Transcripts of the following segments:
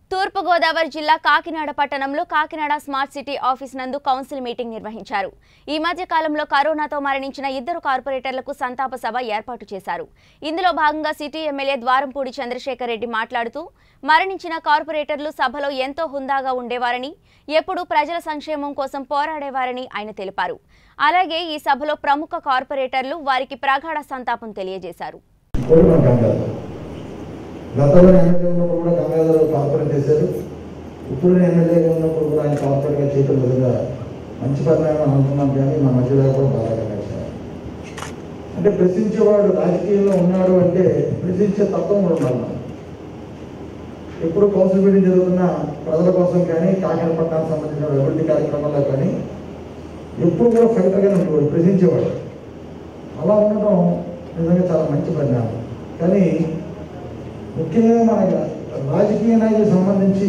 తూర్పుగోదావరి జిల్లా కాకినాడ పట్టణంలో Kakinada smart city office నందు కౌన్సిల్ మీటింగ్ నిర్వహించారు ఈ మధ్య కాలంలో కరోనాతో మరణించిన ఇద్దరు కార్పొరేటర్లకు సంతాప సభ ఏర్పాటు చేశారు ఇందులో భాగంగా సిటీ ఎమ్మెల్యే ద్వారంపూడి చంద్రశేఖర్ రెడ్డి మాట్లాడుతూ మరణించిన కార్పొరేటర్లు సభలో ఎంతో హుందాగా ఉండేవారని ఎప్పుడూ ప్రజల సంక్షేమం కోసం పోరాడేవారని ఆయన తెలిపారు అలాగే ఈ సభలో ప్రముఖ కార్పొరేటర్లు వారికి ప్రగాఢ సంతాపం తెలియజేశారు ఇప్పుడు మన గంగాధర్ గతంలో ఎమ్మెల్యే ఉన్నప్పుడు కూడా గంగాధర్ కార్పొరేట్ చేశారు ఇప్పుడు నేను ఎమ్మెల్యేగా ఉన్నప్పుడు కూడా ఆయన కార్పొరేట్గా చేయటం విధంగా మంచి పరిణామం అనుకున్నాం కానీ మా మధ్యలో కూడా బాధాకరంగా విషయం. అంటే ప్రశ్నించేవాడు రాజకీయంలో ఉన్నాడు అంటే ప్రశ్నించే తత్వం కూడా ఉండాలి మనం. ఎప్పుడు కౌన్సిల్ మీటింగ్ జరుగుతున్న ప్రజల కోసం కానీ కాకినాడ పట్టణానికి సంబంధించిన అభివృద్ధి కార్యక్రమాల్లో కానీ ఎప్పుడు కూడా ఫైటర్గానే ఉండేవాడు ప్రశ్నించేవాడు అలా ఉండటం నిజంగా చాలా మంచి పరిణామం కానీ ముఖ్యంగా మన రాజకీయ నాయకులకు సంబంధించి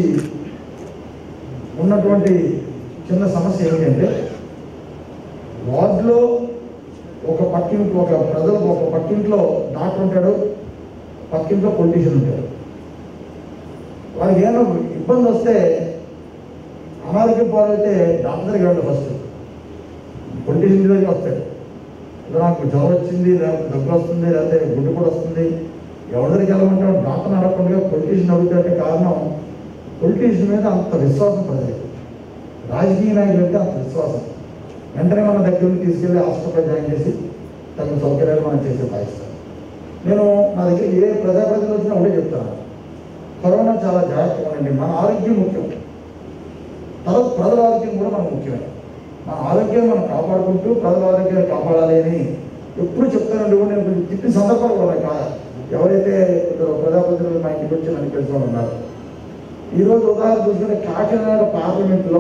ఉన్నటువంటి చిన్న సమస్య ఏమిటంటే వార్డులో ఒక పక్కింట్లో ఒక ప్రజలు ఒక పక్కింట్లో డాక్టర్ ఉంటాడు పక్కింట్లో పొలిటీషియన్ ఉంటాడు వారికి ఏమైనా ఇబ్బంది వస్తే అనారోగ్యం పాలైతే డాక్టర్ దగ్గరికి వెళ్ళాలి ఫస్ట్ పొలిటీషియన్ దగ్గరికి వస్తాడు ఇలా నాకు జ్వరం వచ్చింది లేకపోతే దగ్గు వస్తుంది లేకపోతే గుండె కూడా వస్తుంది ఎవరి దగ్గరికి వెళ్ళమంటాం డాక్టర్ అడగకుండా పొలిటీషియన్ అడుగుతారంటే కారణం పొలిటీషియన్ మీద అంత విశ్వాసం ప్రజలకు రాజకీయ నాయకులు అంటే అంత విశ్వాసం వెంటనే మన దగ్గర నుంచి తీసుకెళ్ళి హాస్పిటల్ జాయిన్ చేసి తగిన సౌకర్యాలు మనం చేసే భావిస్తాం నేను నా దగ్గర ఏ ప్రజాప్రతినిధులు వచ్చినా ఒకటే చెప్తాను కరోనా చాలా జాగ్రత్తగా ఉండండి మన ఆరోగ్యం ముఖ్యం తర్వాత ప్రజల ఆరోగ్యం కూడా మనకు ముఖ్యమే మన ఆరోగ్యాన్ని మనం కాపాడుకుంటూ ప్రజల ఆరోగ్యాన్ని కాపాడాలి అని ఎప్పుడు చెప్తానండి నేను కొంచెం తిప్పిన సందర్భాలు కూడా ఉన్నాయి కాదు ఎవరైతే ఇద్దరు ప్రజాప్రతినిధులు మా ఇంటికి వచ్చి నన్ను తెలిసిన వాళ్ళు ఉన్నారు ఈరోజు ఉదాహరణ చూసుకుంటే కాకినాడ పార్లమెంట్లో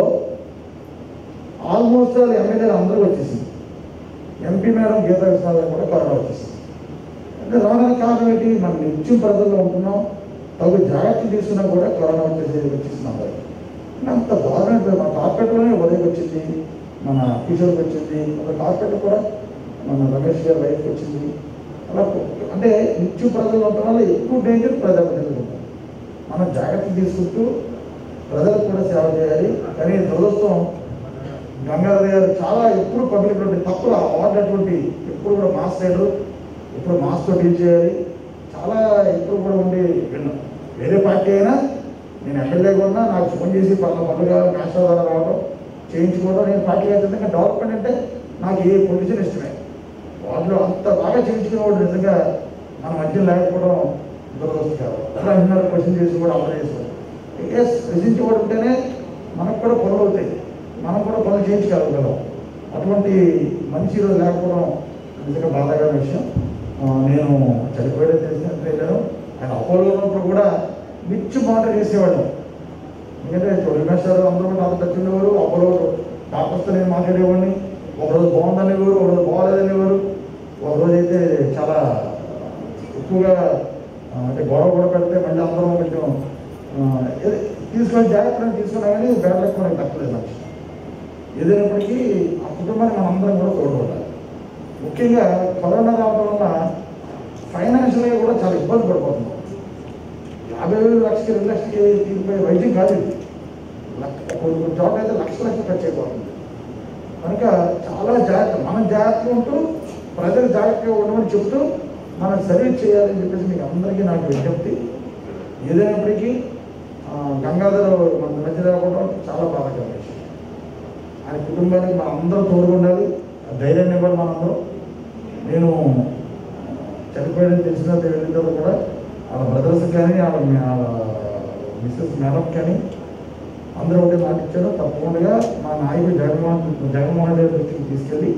ఆల్మోస్ట్ వాళ్ళు ఎమ్మెల్యేలు అందరూ వచ్చేసింది ఎంపీ మేడం గీతా విశ్వనాథ్ కూడా కరోనా వచ్చేసింది అంటే రావడానికి కారణం ఏంటి మనం నిత్యం ప్రజల్లో ఉంటున్నాం తగు జాగ్రత్తలు తీసుకున్నా కూడా కరోనా వచ్చేసి వచ్చేసింది అందరికి అంత దారుణం మన కార్పెట్లోనే ఉదయం వచ్చింది మన కిషోర్కి వచ్చింది మన కార్పెట్ కూడా మన రమేష్ గారి వైఫ్కి వచ్చింది అలా అంటే నిత్యం ప్రజలు ఉండటం వల్ల ఎక్కువ డేంజర్ ప్రజాప్రతినిధులు ఉంటారు మనం జాగ్రత్తలు తీసుకుంటూ ప్రజలకు కూడా సేవ చేయాలి కానీ దురదృష్టం గంగాధర్ గారు చాలా ఎప్పుడు పబ్లిక్ నుండి తప్పులు వాడినటువంటి ఎప్పుడు కూడా మాస్ లీడరు ఇప్పుడు మాస్తో డీల్ చేయాలి చాలా ఎప్పుడు కూడా ఉండి విన్నాం వేరే పార్టీ అయినా నేను ఎమ్మెల్యేగా ఉన్నా నాకు ఫోన్ చేసి పనుల పనులు కావాలి నేషనల్ ద్వారా రావడం చేయించుకోవడం నేను పార్టీ ఖచ్చితంగా డెవలప్మెంట్ అంటే నాకు ఏ పొజిషన్ ఇష్టమే వాళ్ళు అంత బాగా చేయించుకునేవాడు నిజంగా మన మధ్య లేకపోవడం దురదృష్టకరం అట్లా అంటున్నారు క్వశ్చన్ చేసి కూడా అమలు చేసుకోవాలి ఎస్ ప్రశ్నించేవాడు ఉంటేనే మనకు కూడా పనులు అవుతాయి మనం కూడా పనులు చేయించగలగలం అటువంటి మనిషి ఈరోజు లేకపోవడం నిజంగా బాధాకరమైన విషయం ఆ, నేను చనిపోయడం తెలిసినట్టు వెళ్ళాను ఆయన అపోలో ఉన్నప్పుడు కూడా మిచ్చు మాట చేసేవాడు ఎందుకంటే రమేశ్వర అందరూ కూడా నాతో టచ్ ఉండేవారు అపోలో డాక్టర్స్తో నేను మాట్లాడేవాడిని ఒకరోజు బాగుందనేవారు ఒకరోజు బాగాలేదనేవారు ఒకరోజు అయితే చాలా ఎక్కువగా ఆ, అంటే గొడవ కూడా పెడితే మళ్ళీ అందరం కొంచెం ఆ, ఏది- తీసుకొని జాగ్రత్తలు తీసుకున్నా కానీ బ్యాడ్లకు మనకి తప్పలేదు నాకు ఏదైనప్పటికీ ఆ కుటుంబాన్ని మనం అందరం కూడా తోడుకోవాలి ముఖ్యంగా కరోనా రావడం వల్ల ఫైనాన్షియల్గా కూడా చాలా ఇబ్బంది పడిపోతున్నాం యాభై వేలు లక్షకి రెండు లక్షలకి తీరిపోయే వైద్యం కాదు ఇది. లక్ష- కొన్ని కొన్ని చోట్ల అయితే లక్ష లక్షలు ఖర్చు అయిపోతుంది కనుక చాలా జాగ్రత్త మనం జాగ్రత్తగా ఉంటూ ప్రజలు జాగ్రత్తగా ఉండమని చెబుతూ మనం సర్వీస్ చేయాలని చెప్పేసి మీకు అందరికీ నాకు విజ్ఞప్తి ఏదైనప్పటికీ ఆ, గంగాధర్ మన మధ్య రావడం చాలా బాధాకరమైన విషయం ఆయన కుటుంబానికి మనం అందరం తోడుగా ఉండాలి ఆ ధైర్యాన్ని ఇవ్వాలి మనందరం నేను చనిపోయాడని తెలిసిన వెళ్ళిన తర్వాత కూడా వాళ్ళ బ్రదర్స్ కానీ వాళ్ళ వాళ్ళ మిస్సెస్ మేడం కానీ అందరూ ఒకటే మాట ఇచ్చారు తప్పకుండా మా నాయకుడు జగన్మోహన్ జగన్మోహన్ రెడ్డి దృష్టికి తీసుకెళ్ళి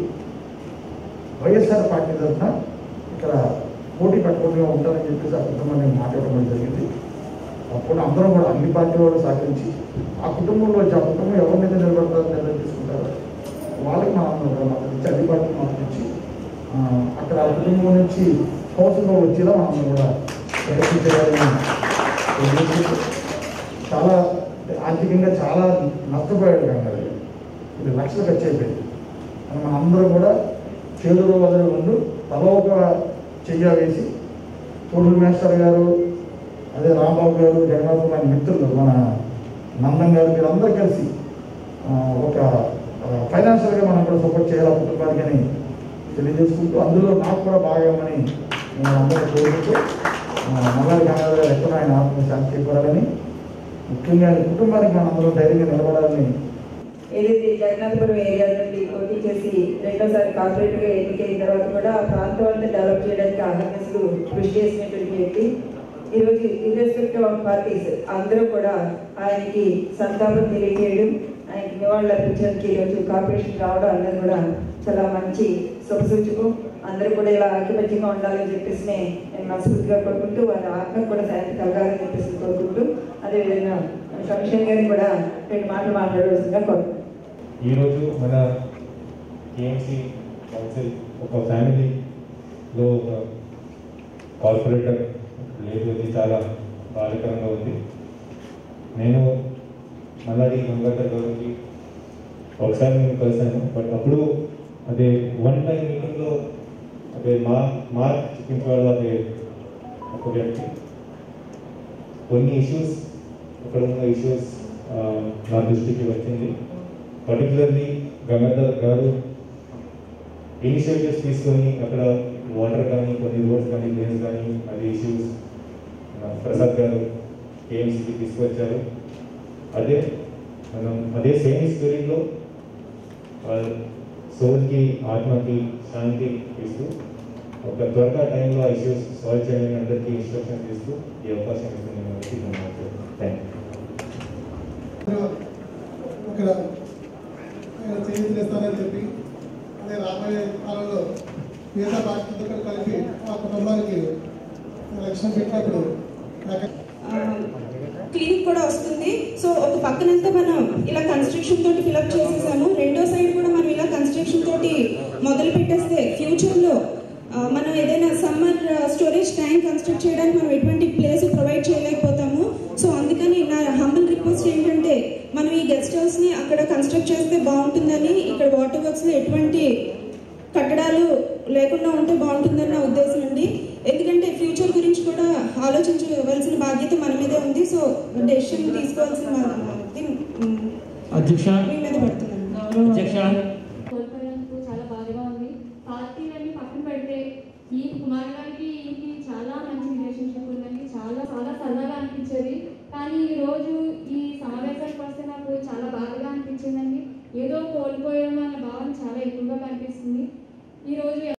వైఎస్ఆర్ పార్టీ తరఫున ఇక్కడ పోటీ పెట్టకుండా ఉంటారని చెప్పేసి ఆ కుటుంబాన్ని మాట్లాడడం జరిగింది అప్పుడు అందరం కూడా అన్ని పార్టీ వాళ్ళు సహకరించి ఆ కుటుంబంలో వచ్చి ఆ కుటుంబం ఎవరి మీద నిలబడతారో నిర్ణయం తీసుకుంటారో వాళ్ళకి మనం అందరం కూడా మద్దతు ఇచ్చి అన్ని పార్టీ మద్దతు ఇచ్చి ఆ, అక్కడ ఆ కుటుంబం నుంచి కౌన్సిల్లో వచ్చేలా మనం కూడా ప్రయత్నం చేయాలని ఉద్దేశించి చాలా ఆర్థికంగా చాలా నష్టపోయాడు కాదు ఇది లక్షలు ఖర్చు అయిపోయింది అని మన అందరం కూడా చేదులో వదిలి ఉండు తల ఒక చెయ్య వేసి తోడు మేస్టర్ గారు అదే రాంబాబు గారు జగన్నాథ్ గారి మిత్రులు మన నందం గారు మీరందరూ కలిసి ఆ, ఒక ఫైనాన్షియల్గా మనం కూడా సపోర్ట్ చేయాలి ఆ కుటుంబానికి అని తెలియజేసుకుంటూ అందులో నాకు కూడా భాగమని నేను అందరూ కోరుకుంటూ మల్లారి గంగాధర గారు ఎక్కడ ఆయన ఆత్మ శాంతి చేకూరాలని ముఖ్యంగా ఆయన కుటుంబానికి మనం అందరూ ధైర్యంగా నిలబడాలని ఏదైతే జగన్నాథపురం ఏరియా నుండి పోటీ చేసి రెండోసారి కార్పొరేటర్గా ఎన్నికైన తర్వాత కూడా ఆ ప్రాంతం అంతా డెవలప్ చేయడానికి అహర్నెస్లు కృషి చేసినటువంటి వ్యక్తి ఈరోజు ఇర్రెస్పెక్టివ్ ఆఫ్ పార్టీస్ అందరూ కూడా ఆయనకి సంతాపం తెలియజేయడం ఆయనకి నివాళులు అర్పించడానికి ఈరోజు కార్పొరేషన్ రావడం అందరూ కూడా చాలా మంచి శుభసూచకం అందరూ కూడా ఇలా ఐక్యమత్యంగా ఉండాలని చెప్పేసి నేను మనస్ఫూర్తిగా కోరుకుంటూ వారి ఆత్మ కూడా శాంతి కలగాలని చెప్పేసి కోరుకుంటూ అదేవిధంగా కమిషన్ గారిని కూడా రెండు మాటలు మాట్లాడవలసిందిగా కోరుకుంటున్నాను ఈరోజు మన కేఎంసి కౌన్సిల్ ఒక ఫ్యామిలీలో ఒక కార్పొరేటర్ లేదు అది చాలా బాధాకరంగా ఉంది నేను మల్లాడి గంగాధర్ గారికి ఒకసారి నేను కలిసాను బట్ అప్పుడు అదే వన్ టైం మీటింగ్లో అదే మా మార్క్ చూపించేవాళ్ళు అదే ఒక వ్యక్తి కొన్ని ఇష్యూస్ అక్కడ ఉన్న ఇష్యూస్ నా దృష్టికి వచ్చింది పర్టికులర్లీ గంగాధర్ గారు ఇనిషియేటివ్స్ తీసుకొని అక్కడ వాటర్ కానీ కొన్ని రోడ్స్ కానీ డ్రైన్స్ కానీ అది ఇష్యూస్ ప్రసాద్ గారు కేఎంసీకి తీసుకొచ్చారు అదే మనం అదే సేమ్ స్పిరిట్లో సోల్కి ఆత్మకి శాంతి ఇస్తూ ఒక త్వరగా టైంలో ఆ ఇష్యూస్ సాల్వ్ చేయమని అందరికీ ఇన్స్ట్రక్షన్స్ ఇస్తూ ఈ అవకాశం ఇస్తుంది అందరికీ ధన్యవాదాలు థ్యాంక్ యూ ఇక్కడ ఆయన చేయిస్తానని చెప్పి అదే రాబోయే కాలంలో మిగతా పార్టీలతో కూడా కలిపి ఆ కుటుంబానికి లక్ష్యం పెట్టినప్పుడు నాకు క్లినిక్ కూడా వస్తుంది సో ఒక పక్కనంతా మనం ఇలా కన్స్ట్రక్షన్ తోటి ఫిలప్ చేసేసాము రెండో సైడ్ కూడా మనం ఇలా కన్స్ట్రక్షన్ తోటి మొదలు పెట్టేస్తే ఫ్యూచర్లో ఆ, మనం ఏదైనా సమ్మర్ స్టోరేజ్ ట్యాంక్ కన్స్ట్రక్ట్ చేయడానికి మనం ఎటువంటి ప్లేస్ ప్రొవైడ్ చేయలేకపోతాము సో అందుకని నా హంబుల్ రిక్వెస్ట్ ఏంటంటే మనం ఈ గెస్ట్ హౌస్ ని అక్కడ కన్స్ట్రక్ట్ చేస్తే బాగుంటుందని ఇక్కడ వాటర్ వర్క్స్ లో ఎటువంటి కట్టడాలు లేకుండా ఉంటే బాగుంటుందని నా ఉద్దేశం అండి ఎందుకంటే ఫ్యూచర్ గురించి కూడా ఆలోచించవలసిన బాధ్యత మన మీదే ఉంది సో డెసిషన్ తీసుకోవాల్సిన బాధ్యత, మ్, అధ్యక్ష మీ మీద పడుతున్నాను అధ్యక్ష కోల్పోయినందుకు చాలా బాధగా ఉంది పార్టీలన్నీ పక్కన పెడితే ఈ కుమార్ గారికి ఈయనకి చాలా మంచి రిలేషన్షిప్ ఉందండి చాలా చాలా సరదాగా అనిపించేది కానీ ఈ రోజు ఈ సమావేశానికి వస్తే నాకు చాలా బాధగా అనిపించిందండి ఏదో కోల్పోయామన్న భావన చాలా ఎక్కువగా కనిపిస్తుంది ఈ రోజు